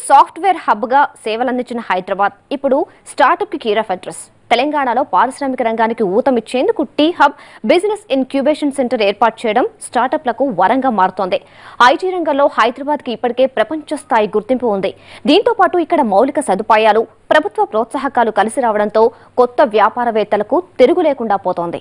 Software హబ్గా సేవలందించిన హైదరాబాద్ ఇప్పుడు స్టార్టప్కి kheer of address తెలంగాణలో పారిశ్రామిక రంగానికి ఊతమిచ్చేందుకు T hub business incubation centre ఏర్పాటు చేయడం స్టార్టప్లకు వరంగా మారుతోంది ఐటీ రంగంలో హైదరాబాద్కి ఇప్పటికే ప్రపంచ స్థాయి గుర్తింపు ఉంది దీంతో పాటు ఇక్కడ మౌలిక సదుపాయాలు ప్రభుత్వ ప్రోత్సాహకాలు కలిసి రావడంతో కొత్త వ్యాపారవేత్తలకు తిరుగు లేకుండా పోతోంది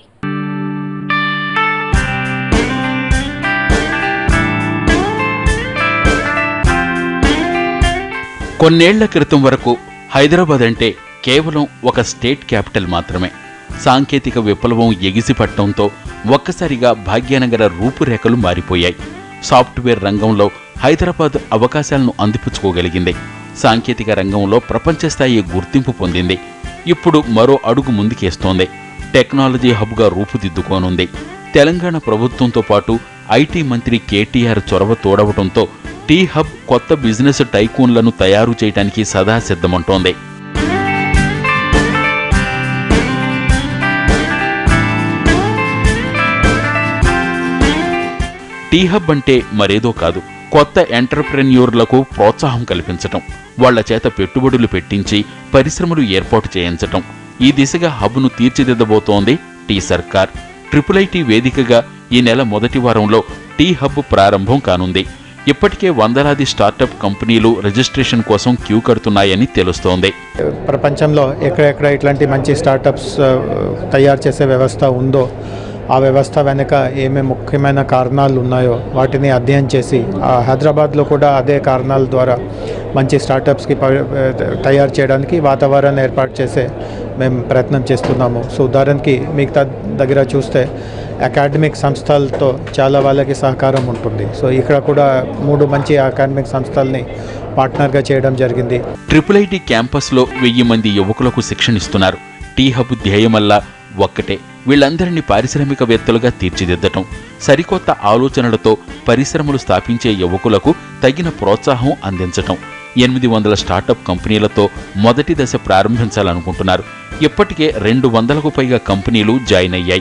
కొన్నేళ్ల క్రితం వరకు హైదరాబాద్ అంటే కేవలం ఒక స్టేట్ క్యాపిటల్ మాత్రమే సాంకేతిక విప్లవం ఎగిసిపట్టడంతో ఒక్కసారిగా భాగ్యనగర రూపురేఖలు మారిపోయాయి సాఫ్ట్వేర్ రంగంలో హైదరాబాద్ అవకాశాలను అందిపుచ్చుకోగలిగింది సాంకేతిక రంగంలో ప్రపంచ స్థాయి గుర్తింపు పొందింది ఇప్పుడు మరో అడుగు ముందుకేస్తోంది టెక్నాలజీ హబ్గా రూపుదిద్దుకోనుంది తెలంగాణ ప్రభుత్వంతో పాటు ఐటీ మంత్రి కేటీఆర్ చొరవ తోడవటంతో టీ హబ్ కొత్త బిజినెస్ టైకూన్లను తయారు చేయడానికి సదా సిద్ధమంటోంది టీ హబ్ అంటే మరేదో కాదు కొత్త ఎంటర్ప్రెన్యూర్లకు ప్రోత్సాహం కల్పించటం వాళ్ల చేత పెట్టుబడులు పెట్టించి పరిశ్రమలు ఏర్పాటు చేయించటం ఈ దిశగా హబ్ను తీర్చిదిద్దబోతోంది టీ సర్కార్ ట్రిపుల్ ఐటీ వేదికగా ఈ నెల మొదటి వారంలో టీ హబ్ ప్రారంభం కానుంది ఇప్పటికే వందలాది స్టార్టప్ కంపెనీలు రిజిస్ట్రేషన్ కోసం క్యూ కడుతున్నాయని తెలుస్తోంది ప్రపంచంలో ఎక్కడెక్కడ ఇట్లాంటి మంచి స్టార్టప్స్ ఆ, తయారు చేసే వ్యవస్థ ఉందో ఆ వ్యవస్థ వెనుక ఏమేమి ముఖ్యమైన కారణాలు ఉన్నాయో వాటిని అధ్యయనం చేసి ఆ హైదరాబాద్లో కూడా అదే కారణాల ద్వారా మంచి స్టార్టప్స్కి ప- తయారు చేయడానికి వాతావరణం ఏర్పాటు చేసే మేము ప్రయత్నం చేస్తున్నాము సో ఉదాహరణకి మిగతా దగ్గర చూస్తే అకాడమిక్ సంస్థలతో చాలా వాళ్ళకి సహకారం ఉంటుంది సో ఇక్కడ కూడా మూడు మంచి అకాడమిక్ సంస్థల్ని పార్ట్నర్గా చేయడం జరిగింది ట్రిపుల్ ఐటీ క్యాంపస్లో వెయ్యి మంది యువకులకు శిక్షణ ఇస్తున్నారు టీ హబ్ ధ్యేయమల్లా ఒక్కటే వీళ్ళందరినీ పారిశ్రామికవేత్తలుగా తీర్చిదిద్దటం సరికొత్త ఆలోచనలతో పరిశ్రమలు స్థాపించే యువకులకు తగిన ప్రోత్సాహం అందించటం ఎనిమిది వందల స్టార్టప్ కంపెనీలతో మొదటి దశ ప్రారంభించాలనుకుంటున్నారు ఇప్పటికే రెండు వందలకు పైగా కంపెనీలు జాయిన్ అయ్యాయి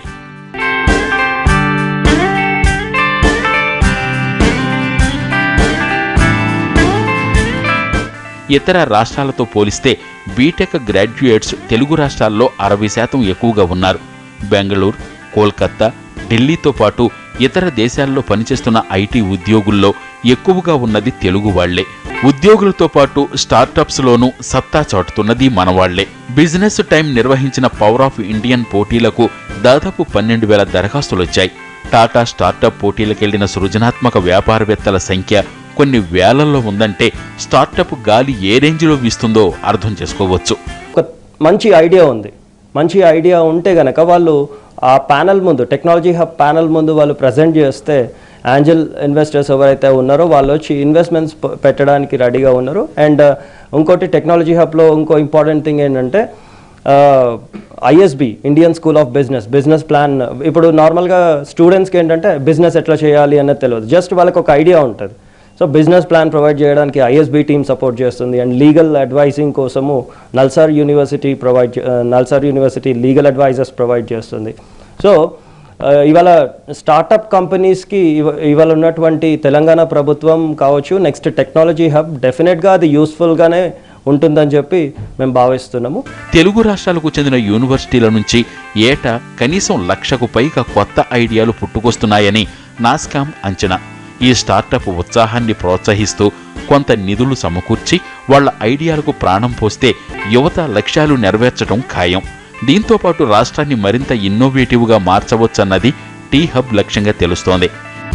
ఇతర రాష్ట్రాలతో పోలిస్తే బీటెక్ గ్రాడ్యుయేట్స్ తెలుగు రాష్ట్రాల్లో అరవై శాతం ఎక్కువగా ఉన్నారు బెంగళూరు కోల్కతా ఢిల్లీతో పాటు ఇతర దేశాల్లో పనిచేస్తున్న ఐటీ ఉద్యోగుల్లో ఎక్కువగా ఉన్నది తెలుగు వాళ్లే ఉద్యోగులతో పాటు స్టార్టప్స్లోనూ సత్తా చాటుతున్నది మనవాళ్లే బిజినెస్ టైం నిర్వహించిన పవర్ ఆఫ్ ఇండియన్ పోటీలకు దాదాపు పన్నెండు వేల దరఖాస్తులొచ్చాయి టాటా స్టార్టప్ పోటీలకెళ్లిన సృజనాత్మక వ్యాపారవేత్తల సంఖ్య కొన్ని వేలల్లో ఉందంటే స్టార్టప్ గాలి ఏ రేంజ్లో వీస్తుందో అర్థం చేసుకోవచ్చు ఒక మంచి ఐడియా ఉంది మంచి ఐడియా ఉంటే గనక వాళ్ళు ఆ ప్యానల్ ముందు టెక్నాలజీ హబ్ ప్యానల్ ముందు వాళ్ళు ప్రజెంట్ చేస్తే ఏంజల్ ఇన్వెస్టర్స్ ఎవరైతే ఉన్నారో వాళ్ళు వచ్చి ఇన్వెస్ట్మెంట్స్ పెట్టడానికి రెడీగా ఉన్నారు అండ్ ఇంకోటి టెక్నాలజీ హబ్లో ఇంకో ఇంపార్టెంట్ థింగ్ ఏంటంటే ISB Indian School of Business business plan ఇప్పుడు నార్మల్గా స్టూడెంట్స్కి ఏంటంటే బిజినెస్ ఎట్లా చేయాలి అనేది తెలియదు జస్ట్ వాళ్ళకి ఒక ఐడియా ఉంటుంది సో బిజినెస్ ప్లాన్ ప్రొవైడ్ చేయడానికి ఐఎస్బి టీమ్ సపోర్ట్ చేస్తుంది అండ్ లీగల్ అడ్వైజింగ్ కోసము NALSAR university provide NALSAR university legal advisers provide చేస్తుంది సో ఇవాళ స్టార్టప్ కంపెనీస్కి ఇవాళ ఉన్నటువంటి తెలంగాణ ప్రభుత్వం కావచ్చు నెక్స్ట్ టెక్నాలజీ హబ్ డెఫినెట్గా అది యూస్ఫుల్గానే ఉంటుందని చెప్పి మేము భావిస్తున్నాము తెలుగు రాష్ట్రాలకు చెందిన యూనివర్సిటీల నుంచి ఏటా కనీసం లక్షకు పైగా కొత్త ఐడియాలు పుట్టుకొస్తున్నాయని నాస్కామ్ అంచనా ఈ స్టార్టప్ ఉత్సాహాన్ని ప్రోత్సహిస్తూ కొంత నిధులు సమకూర్చి వాళ్ళ ఐడియాలకు ప్రాణం పోస్తే యువత లక్ష్యాలు నెరవేర్చడం ఖాయం దీంతో పాటు రాష్ట్రాన్ని మరింత ఇన్నోవేటివ్గా మార్చవచ్చన్నది టీ హబ్ లక్ష్యంగా తెలుస్తోంది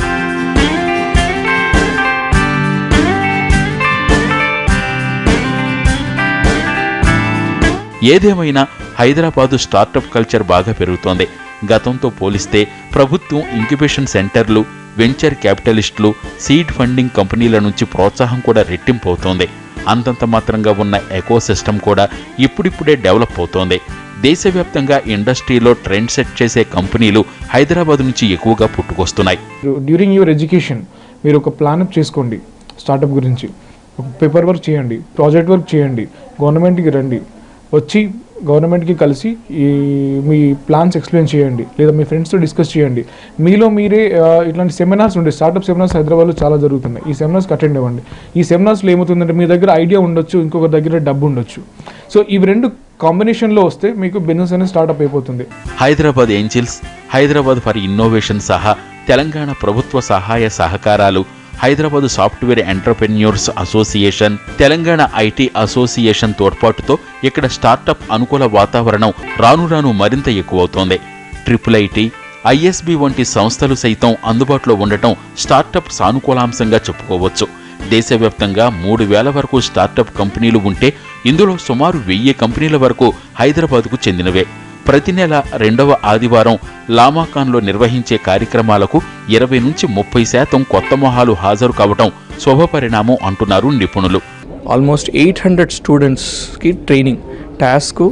ఏదేమైనా హైదరాబాదు స్టార్టప్ కల్చర్ బాగా పెరుగుతోంది గతంతో పోలిస్తే ప్రభుత్వం ఇంక్యుబేషన్ సెంటర్లు వెంచర్ క్యాపిటలిస్టులు సీడ్ ఫండింగ్ కంపెనీల నుంచి ప్రోత్సాహం కూడా రెట్టింపు అవుతోంది అంతంత మాత్రంగా ఉన్న ఎకో సిస్టమ్ కూడా ఇప్పుడిప్పుడే డెవలప్ అవుతోంది దేశవ్యాప్తంగా ఇండస్ట్రీలో ట్రెండ్ సెట్ చేసే కంపెనీలు హైదరాబాద్ నుంచి ఎక్కువగా పుట్టుకొస్తున్నాయి డ్యూరింగ్ యువర్ ఎడ్యుకేషన్ మీరు ఒక ప్లాన్ అప్ చేసుకోండి స్టార్టప్ గురించి ఒక పేపర్ వర్క్ చేయండి ప్రాజెక్ట్ వర్క్ చేయండి గవర్నమెంట్కి రండి వచ్చి గవర్నమెంట్కి కలిసి ఈ మీ ప్లాన్స్ ఎక్స్ప్లెయిన్ చేయండి లేదా మీ ఫ్రెండ్స్తో డిస్కస్ చేయండి మీలో మీరే ఆ, ఇట్లాంటి సెమినార్స్ ఉంటాయి స్టార్ట్అప్ సెమినార్స్ హైదరాబాద్లో చాలా జరుగుతున్నాయి ఈ సెమినార్స్కి అటెండ్ అవ్వండి ఈ సెమినార్స్లో ఏమవుతుందంటే మీ దగ్గర ఐడియా ఉండొచ్చు ఇంకొక దగ్గర డబ్బు ఉండొచ్చు సో ఇవి రెండు కాంబినేషన్లో వస్తే మీకు బిజినెస్ అనేది స్టార్ట్అప్ అయిపోతుంది Hyderabad angels Hyderabad for innovation సహా తెలంగాణ ప్రభుత్వ సహాయ సహకారాలు Hyderabad software entrepreneurs association Telangana IT association తోడ్పాటుతో ఇక్కడ స్టార్టప్ అనుకూల వాతావరణం రాను రాను మరింత ఎక్కువవుతోంది ట్రిపుల్ ఐటీ ఐఎస్బి వంటి సంస్థలు సైతం అందుబాటులో ఉండటం స్టార్టప్ సానుకూలాంశంగా చెప్పుకోవచ్చు దేశవ్యాప్తంగా మూడు వేల వరకు స్టార్టప్ కంపెనీలు ఉంటే ఇందులో సుమారు వెయ్యి కంపెనీల వరకు హైదరాబాద్కు చెందినవే ప్రతి నెల రెండవ ఆదివారం లామాకాన్లో నిర్వహించే కార్యక్రమాలకు ఇరవై నుంచి ముప్పై శాతం కొత్త మొహాలు హాజరు కావటం శుభపరిణామం అంటున్నారు నిపుణులు ఆల్మోస్ట్ ఎయిట్ హండ్రెడ్ స్టూడెంట్స్కి ట్రైనింగ్ టాస్క్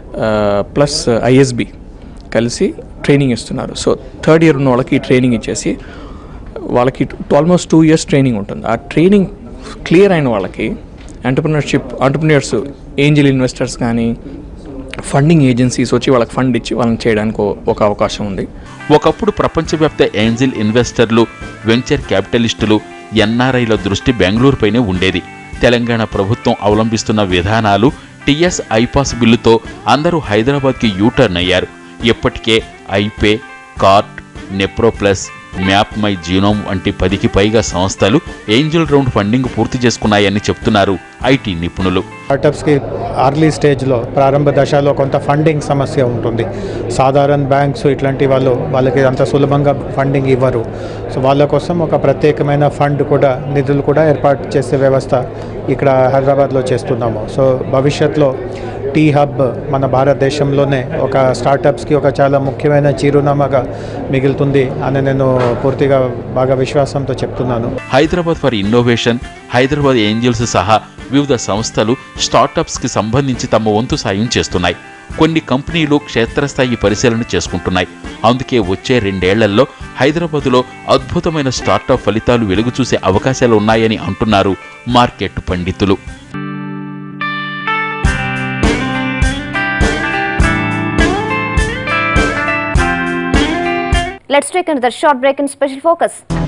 ప్లస్ ఐఎస్బి కలిసి ట్రైనింగ్ ఇస్తున్నారు సో థర్డ్ ఇయర్ ఉన్న వాళ్ళకి ట్రైనింగ్ ఇచ్చేసి వాళ్ళకి ఆల్మోస్ట్ టూ ఇయర్స్ ట్రైనింగ్ ఉంటుంది ఆ ట్రైనింగ్ క్లియర్ అయిన వాళ్ళకి ఎంటర్ప్రినర్షిప్ ఎంటర్ప్రినర్స్ ఏంజిల్ ఇన్వెస్టర్స్ కానీ ఫండింగ్ ఏజెన్సీస్ వచ్చి వాళ్ళకి ఫండ్ ఇచ్చి వాళ్ళని చేయడానికి ఓ- ఒక అవకాశం ఉంది ఒకప్పుడు ప్రపంచవ్యాప్త ఏంజిల్ ఇన్వెస్టర్లు వెంచర్ క్యాపిటలిస్టులు ఎన్ఆర్ఐల దృష్టి బెంగళూరుపైనే ఉండేది తెలంగాణ ప్రభుత్వం అవలంబిస్తున్న విధానాలు టిఎస్ ఐపాస్ బిల్లుతో అందరూ హైదరాబాద్కి యూటర్న్ అయ్యారు ఇప్పటికే ఐపే కార్ట్ నెప్రోప్లస్ మ్యాప్ మై జీనోమ్ వంటి పదికి పైగా సంస్థలు ఏంజిల్ రౌండ్ ఫండింగ్ పూర్తి చేసుకున్నాయని చెప్తున్నారు ఐటీ నిపుణులు స్టార్టప్స్కి అర్లీ స్టేజ్లో ప్రారంభ దశలో కొంత ఫండింగ్ సమస్య ఉంటుంది సాధారణ బ్యాంక్స్ ఇట్లాంటి వాళ్ళు వాళ్ళకి అంత సులభంగా ఫండింగ్ ఇవ్వరు సో వాళ్ళ కోసం ఒక ప్రత్యేకమైన ఫండ్ కూడా నిధులు కూడా ఏర్పాటు చేసే వ్యవస్థ ఇక్కడ హైదరాబాద్లో చేస్తున్నాము సో భవిష్యత్తులో టీ హబ్ మన భారతదేశంలోనే ఒక స్టార్టప్స్కి ఒక చాలా ముఖ్యమైన చిరునామాగా మిగులుతుంది అని నేను పూర్తిగా బాగా విశ్వాసంతో చెప్తున్నాను Hyderabad for innovation Hyderabad angels సహా వివిధ సంస్థలు స్టార్టప్స్కి సంబంధించి తమ వంతు సాయం చేస్తున్నాయి కొన్ని కంపెనీలు క్షేత్రస్థాయి పరిశీలన చేసుకుంటున్నాయి అందుకే వచ్చే రెండేళ్లలో హైదరాబాదులో అద్భుతమైన స్టార్టప్ ఫలితాలు వెలుగు చూసే అవకాశాలు ఉన్నాయని అంటున్నారు మార్కెట్ పండితులు Let's take another short break in special focus.